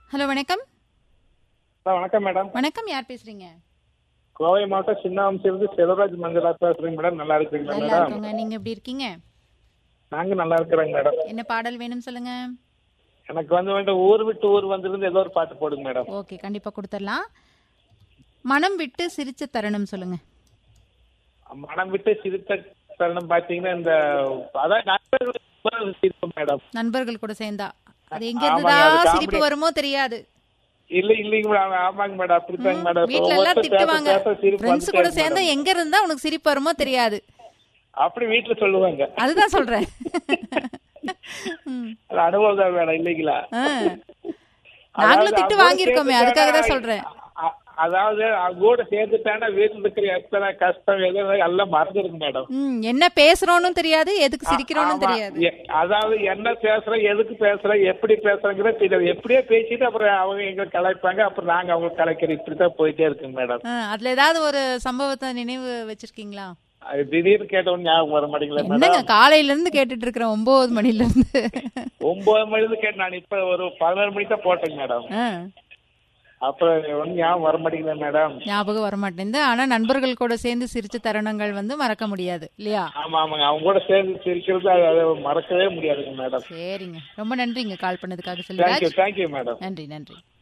Hello வணக்கம் sir வணக்கம் madam வணக்கம் யார் பேசுறீங்க கோவை மாவட்டம் சின்னாம்சிலிருந்து செல்வராஜ் மஞ்சளா பேசுறேங்க மேடம் நல்லா இருக்கீங்களா நல்லா மேடம் இருக்கோங்க நீங்க எப்படி இருக்கீங்க நாங்க நல்லா இருக்கிறோங்க மேடம் என்ன பாடல் வேணும் சொல்லுங்க எனக்கு வந்து வேண்டாம் ஊர் விட்டு ஊர் வந்திருந்து ஏதோ ஒரு பாட்டு போடுங்க மேடம் ஓகே கண்டிப்பா கொடுத்துடலாம் மனம் விட்டு சிரிச்ச தருணம் சொல்லுங்க மனம் விட்டு சிரித்த தருணம் பாத்தீங்கன்னா இந்த அதான் நண்பர்கள் கூட சிரிப்போம் மேடம் நண்பர்கள் கூட சேர்ந்தா அது எங்க ஆமாங்க, இருந்துதா அது comedy. சிரிப்பு வருமோ தெரியாது இல்ல இல்லைங்க மேடம் ஆமாங்க மேடம் அப்படித்தாங்க மேடம் வீட்ல எல்லாம் ஒவ்வொருத்தர் பேச திட்டுவாங்க பேச சிரிப்பு ஃப்ரெண்ட்ஸ் கூட வந்துட்டே சேர்ந்தா இருக்கு எங்க இருந்தா உனக்கு சிரிப்பு வருமோ தெரியாது மேடம். அப்படி வீட்டுல சொல்லுவாங்க அதுதான் சொல்றேன் ம். அது அனுபவம் தான் மேடம் இல்லைங்களா ஆ. அதாவது நாங்களும் திட்டு அவங்க வாங்கியிருக்கோமே சேர்ந்துட்டானா- அதுக்காக தான் சொல்றேன் அ- அதாவது அவங்க கூட சேர்ந்துட்டானா வீட்டுல இருக்கிற எத்தனை கஷ்டம் எது எல்லாம் மறந்துருங்க மேடம் ம் என்ன பேசுறோம்னு தெரியாது எதுக்கு சிரிக்கிறோம்னு ஆமா. தெரியாது எ- அதாவது என்ன பேசுறோம் எதுக்கு பேசுறோம் எப்படி பேசுறோங்கிறது தெரியாது எப்படியோ பேசிட்டு அப்புறம் அவங்க எங்க கலாய்ப்பாங்க அப்புறம் நாங்க அவங்க கலைக்கிறோம் இப்படித்தான் போயிட்டே இருக்குங்க மேடம் ஆ, அதுல ஏதாவது ஒரு சம்பவத்தை நினைவு வச்சிருக்கீங்களா அது திடீர்னு கேட்ட உடனே ஞாபகம் வர மாட்டேங்களா என்னங்க மேடம் காலையில இருந்து கேட்டுட்டு இருக்கிறேன் ஒன்பது மணில இருந்து ஒன்பது மணில கேட்டு நான் இப்ப ஒரு பதினோரு மணிக்கு தான் போட்டேங்க மேடம் ஆ, அப்புறம் ஒன்னும் ஞாபகம் வர மாட்டேங்களா மேடம் ஞாபகம் வர மாட்டேங்குது ஆனா நண்பர்கள் கூட சேர்ந்து சிரிச்ச தருணங்கள் வந்து மறக்க முடியாது இல்லையா ஆமா ஆமாங்க அவங்க கூட சேர்ந்து சிரிக்கிறது அது அதை மறக்கவே முடியாதுங்க மேடம் சரிங்க ரொம்ப நன்றிங்க கால் பண்ணதுக்காக தேங்க்யூ செல்வராஜ் தேங்க்யூ மேடம் நன்றி நன்றி